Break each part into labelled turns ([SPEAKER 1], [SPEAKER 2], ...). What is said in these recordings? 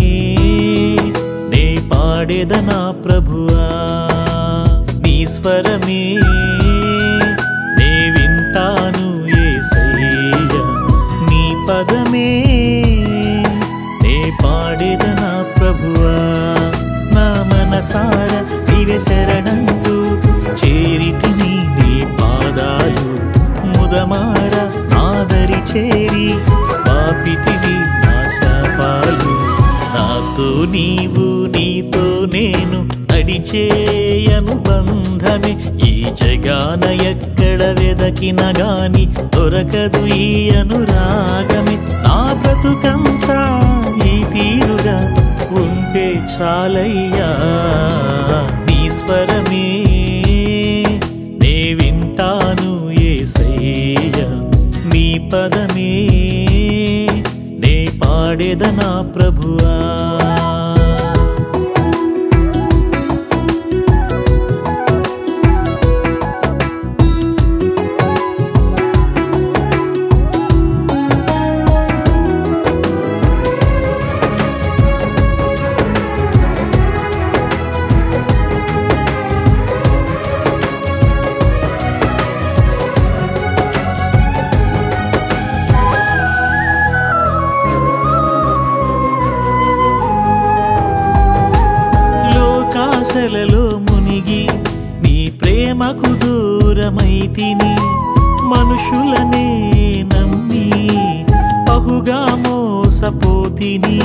[SPEAKER 1] నే పాడేదనా ప్రభువా నీ స్వరమే నే వింటాను ఏసయ్యా నీ పదమే నే పాడేదనా ప్రభువా నా మనసార నీవే శరణంటూ చేరితిని నీ పాదాలు ముదమార నాదరి చేరి పాపితివి నా శాపాలు నాతో నీవు నీతో నేను నడిచేయను బంధమే ఈ జగాన ఎక్కడ వెదకిన గాని దొరకదు ఈ అనురాగమే నా బ్రతుకంతా ఈ తీరుగా ఉంటే చాలయ్యా నీ స్వరమే నే వింటాను ఏసయ్యా నీ పదమే నే పాడేదనా ప్రభువా లోకాశలలో మునిగి నీ ప్రేమకు దూరమైతిని మనుషులనే నమ్మి బహుగా మోసపోతిని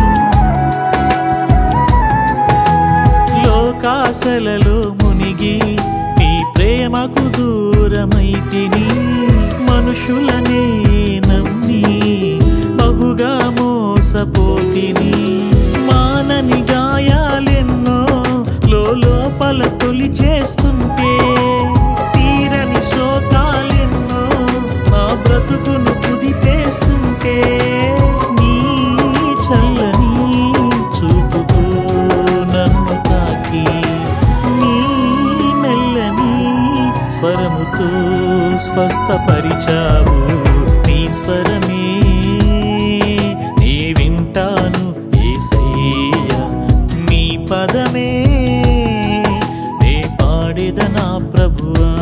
[SPEAKER 1] లోకాశలలో మునిగి నీ ప్రేమకు దూరమైతిని మనుషులనే నమ్మి బహుగా మోసపోతిని మానని గాయాలెన్నో లోపల తొలి చేస్తుంటే తీరని శోకాలెన్నో నా బ్రతుకును కుదిపేస్తుంటే నీ చల్లని చూపుతూ నన్ను తాకి నీ మెల్లని స్వరముతో స్వస్థపరిచావు నీ స్వరమే నీ వింటాను ఏసయ్యా నీ పదమే నే పాడేదనా ప్రభువా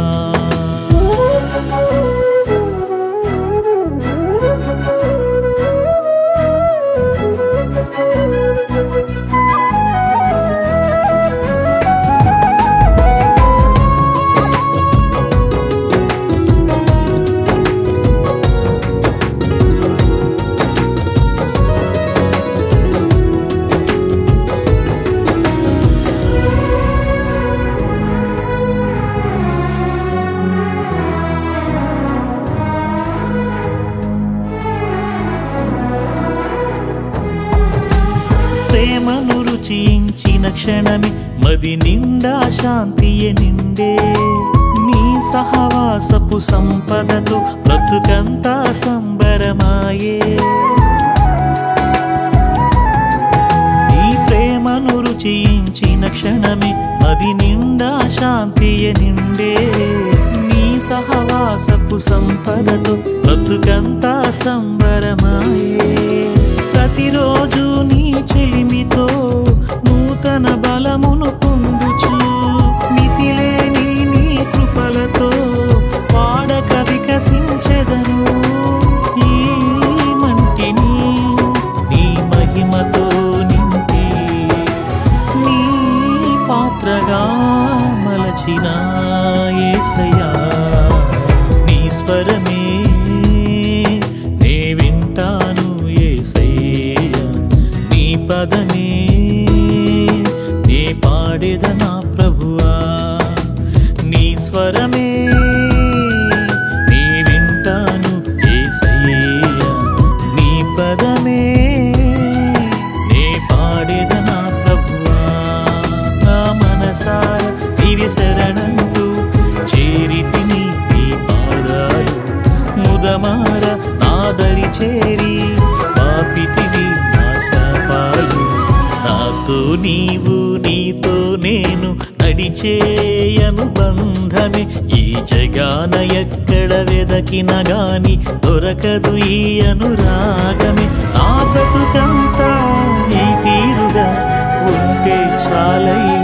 [SPEAKER 1] ప్రేమను రుచించిన క్షణమే మది నిండా శాంతియే నిండే నీ సహవాసపు సంపదతో బ్రతుకంతా సంబరమాయే నీ ప్రేమను రుచించిన క్షణమే మది నిండా శాంతియే నిండే నీ సహవాసపు సంపదతో బ్రతుకంతా సంబరమాయే ప్రతిరోజు నీ చెలిమితో నూతన బలమును పొందుచు మితిలేని నీ కృపలతో వాడక వికసించెదను ఈ మంటిని నీ మహిమతో నింపి నీ పాత్రగా మలచిన ఏసయ్యా నీ స్వరమే నే వింటాను ఏసయ్యా నీ పదమే నే పాడేదనా ప్రభువా నీ స్వరమే నే వింటాను ఏసయ్యా నీ పదమే నే పాడేదనా ప్రభువా నా మనసార నీవే శరణంటూ చేరితిని నీ పాదాలు ముదమార నాదరి చేరి పాపితివి నా శాపాలు నాతో నీవు నీతో నేను నడిచేయను బంధమే ఈ జగాన ఎక్కడ వెదకిన గాని దొరకదు ఈ అనురాగమే నా బ్రతుకంతా ఈ చాలయ్యా